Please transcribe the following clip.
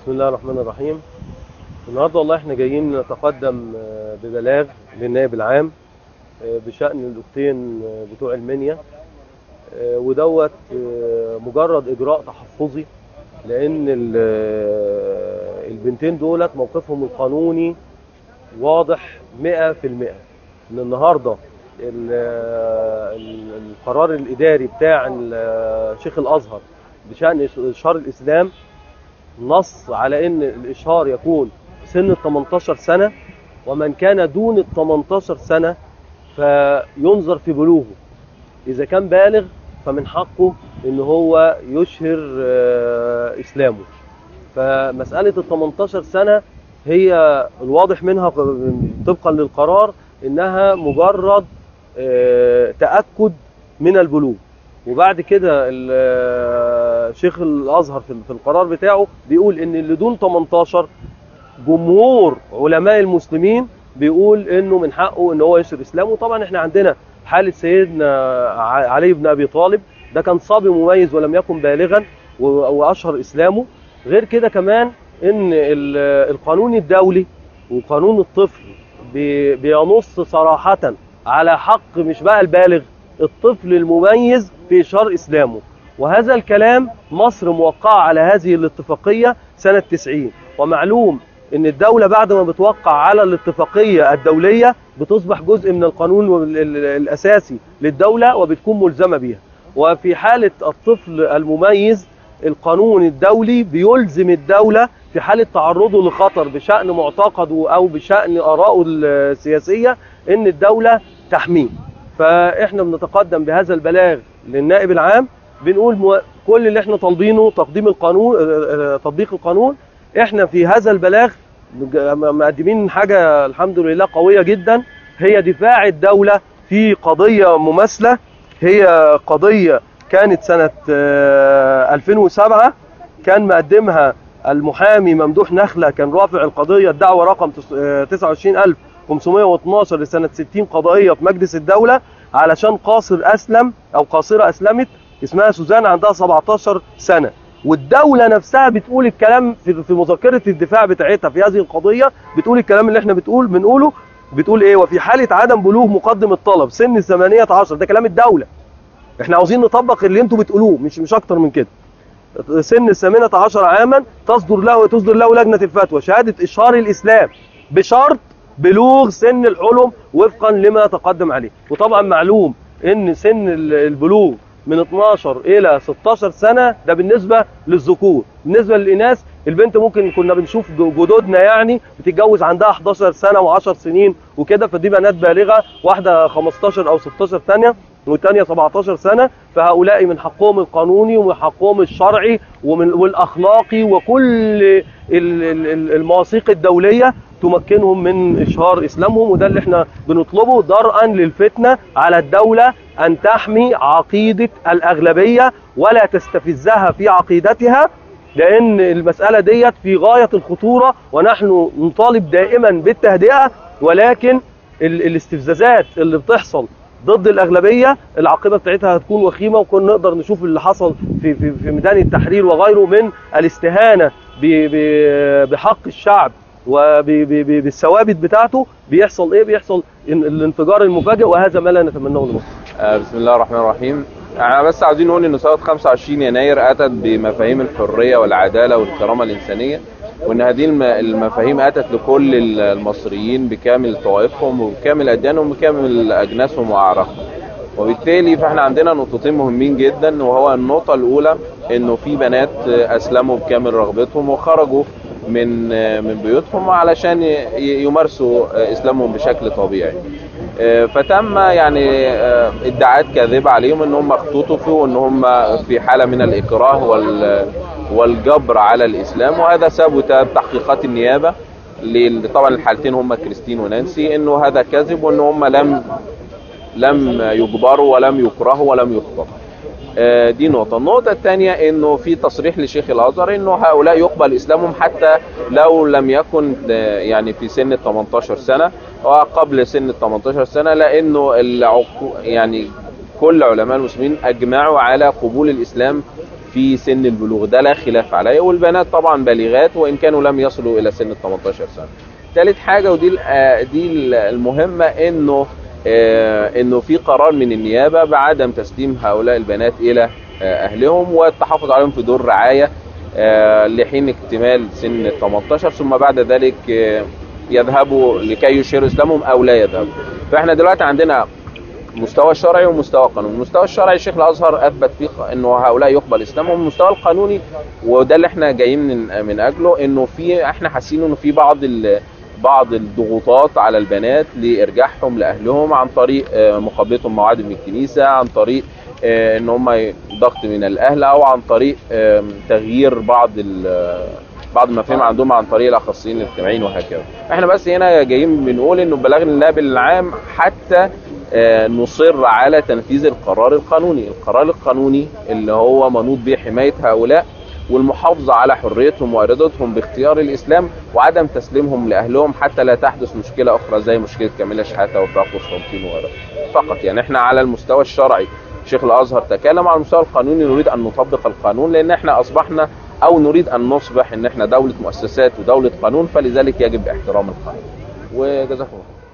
بسم الله الرحمن الرحيم النهارده والله احنا جايين نتقدم آه، ببلاغ للنائب العام آه، بشأن الأختين آه، بتوع المنيا آه، ودوت آه، مجرد إجراء تحفظي لأن ال- آه، البنتين دولت موقفهم القانوني واضح 100% إن النهارده ال- آه، ال- القرار الإداري بتاع ال- آه، شيخ الأزهر بشأن إشهار الإسلام نص على ان الاشهار يكون سن ال 18 سنه ومن كان دون ال 18 سنه فينظر في بلوغه اذا كان بالغ فمن حقه ان هو يشهر آه، اسلامه فمساله ال 18 سنه هي الواضح منها طبقا للقرار انها مجرد آه، تاكد من البلوغ وبعد كده ال- آه، شيخ الازهر في في القرار بتاعه بيقول ان اللي دون 18 جمهور علماء المسلمين بيقول انه من حقه ان هو يشهر اسلامه وطبعا احنا عندنا حاله سيدنا ع- علي بن ابي طالب ده كان صبي مميز ولم يكن بالغا و- واشهر اسلامه غير كده كمان ان ال- القانون الدولي وقانون الطفل بي- بينص صراحه على حق مش بقى البالغ الطفل المميز في إشهار إسلامه وهذا الكلام مصر موقعة على هذه الاتفاقية سنة 90 ومعلوم ان الدولة بعد ما بتوقع على الاتفاقية الدولية بتصبح جزء من القانون ال- ال- الأساسي للدولة وبتكون ملزمة بها وفي حالة الطفل المميز القانون الدولي بيلزم الدولة في حالة تعرضه لخطر بشأن معتقده أو بشأن آرائه السياسية ان الدولة تحميه فاحنا بنتقدم بهذا البلاغ للنائب العام بنقول مو... كل اللي احنا طالبينه تقديم القانون آه، آه، تطبيق القانون احنا في هذا البلاغ مج- مقدمين حاجه الحمد لله قويه جدا هي دفاع الدوله في قضيه مماثله هي قضيه كانت سنه آه، 2007 كان مقدمها المحامي ممدوح نخله كان رافع القضيه الدعوه رقم تس- آه، 29512 لسنه 60 قضائيه في مجلس الدوله علشان قاصر اسلم او قاصره اسلمت اسمها سوزان عندها 17 سنه والدوله نفسها بتقول الكلام في في مذكره الدفاع بتاعتها في هذه القضيه بتقول الكلام اللي احنا بتقول بنقوله بتقول ايه وفي حاله عدم بلوغ مقدم الطلب سن 18 ده كلام الدوله احنا عاوزين نطبق اللي انتوا بتقولوه مش مش اكتر من كده سن الثامنة عشر عاما تصدر له تصدر له لجنة الفتوى شهادة إشهار الإسلام بشرط بلوغ سن الحلم وفقا لما تقدم عليه وطبعا معلوم ان سن ال- البلوغ من 12 الى 16 سنه ده بالنسبه للذكور بالنسبه للاناث البنت ممكن كنا بنشوف ج- جدودنا يعني بتتجوز عندها 11 سنه و10 سنين وكده فدي بنات بالغه واحده 15 او 16 سنه والثانيه 17 سنه فهؤلاء من حقهم القانوني ومن حقهم الشرعي ومن والاخلاقي وكل ال- ال- ال- المواثيق الدوليه تمكنهم من اشهار اسلامهم وده اللي احنا بنطلبه درءا للفتنه على الدوله ان تحمي عقيده الاغلبيه ولا تستفزها في عقيدتها لان المساله ديت في غايه الخطوره ونحن نطالب دائما بالتهدئه ولكن ال- الاستفزازات اللي بتحصل ضد الاغلبيه العاقبه بتاعتها هتكون وخيمه وكنا نقدر نشوف اللي حصل في في في ميدان التحرير وغيره من الاستهانه ب- ب- بحق الشعب وبالثوابت بتاعته بيحصل ايه بيحصل إن- الانفجار المفاجئ وهذا ما لا نتمناه لمصر آه، بسم الله الرحمن الرحيم احنا بس عاوزين نقول ان ثوره 25 يناير اتت بمفاهيم الحريه والعداله والكرامه الانسانيه وان هذه الم- المفاهيم اتت لكل ال- المصريين بكامل طوائفهم وبكامل اديانهم وبكامل اجناسهم واعراقهم وبالتالي فاحنا عندنا نقطتين مهمين جدا وهو النقطه الاولى انه في بنات اسلموا بكامل رغبتهم وخرجوا من من بيوتهم علشان ي- يمارسوا اسلامهم بشكل طبيعي آه، فتم يعني آه، ادعاءات كاذبه عليهم ان هم اختطفوا وان هم في حاله من الاكراه وال والجبر على الاسلام وهذا ثبت بتحقيقات النيابه ل- طبعا الحالتين هم كريستين ونانسي انه هذا كذب وان هم لم لم يجبروا ولم يكرهوا ولم يخطفوا آه، دي نقطة، النقطة الثانية انه في تصريح لشيخ الازهر انه هؤلاء يقبل اسلامهم حتى لو لم يكن آه، يعني في سن ال 18 سنة وقبل سن ال 18 سنة لانه العقو يعني كل علماء المسلمين اجمعوا على قبول الاسلام في سن البلوغ ده لا خلاف عليه والبنات طبعا بالغات وان كانوا لم يصلوا الى سن ال 18 سنه ثالث حاجه ودي ال- آه، دي ال- المهمه انه آه، انه في قرار من النيابه بعدم تسليم هؤلاء البنات الى آه، اهلهم والتحفظ عليهم في دور رعايه آه، لحين اكتمال سن ال 18 ثم بعد ذلك آه، يذهبوا لكي يشيروا اسلامهم او لا يذهبوا فاحنا دلوقتي عندنا مستوى الشرعي ومستوى القانوني المستوى الشرعي الشيخ الازهر اثبت فيه انه هؤلاء يقبل اسلامهم المستوى القانوني وده اللي احنا جايين من من اجله انه في احنا حاسين انه في بعض ال بعض الضغوطات على البنات لارجاعهم لاهلهم عن طريق آه، مقابلتهم موعد من الكنيسه عن طريق آه، ان هم ضغط من الاهل او عن طريق آم، تغيير بعض ال- بعض المفاهيم عندهم عن طريق الاخصائيين الاجتماعيين وهكذا احنا بس هنا جايين بنقول انه بلاغ النائب العام حتى آه، نصر على تنفيذ القرار القانوني القرار القانوني اللي هو منوط به حماية هؤلاء والمحافظة على حريتهم وإرادتهم باختيار الإسلام وعدم تسليمهم لأهلهم حتى لا تحدث مشكلة أخرى زي مشكلة كاملة شحاتة وفاء قسطنطين وغيرها فقط يعني احنا على المستوى الشرعي شيخ الأزهر تكلم على المستوى القانوني نريد أن نطبق القانون لأن احنا أصبحنا أو نريد أن نصبح إن احنا دولة مؤسسات ودولة قانون فلذلك يجب احترام القانون وجزاكم الله خير.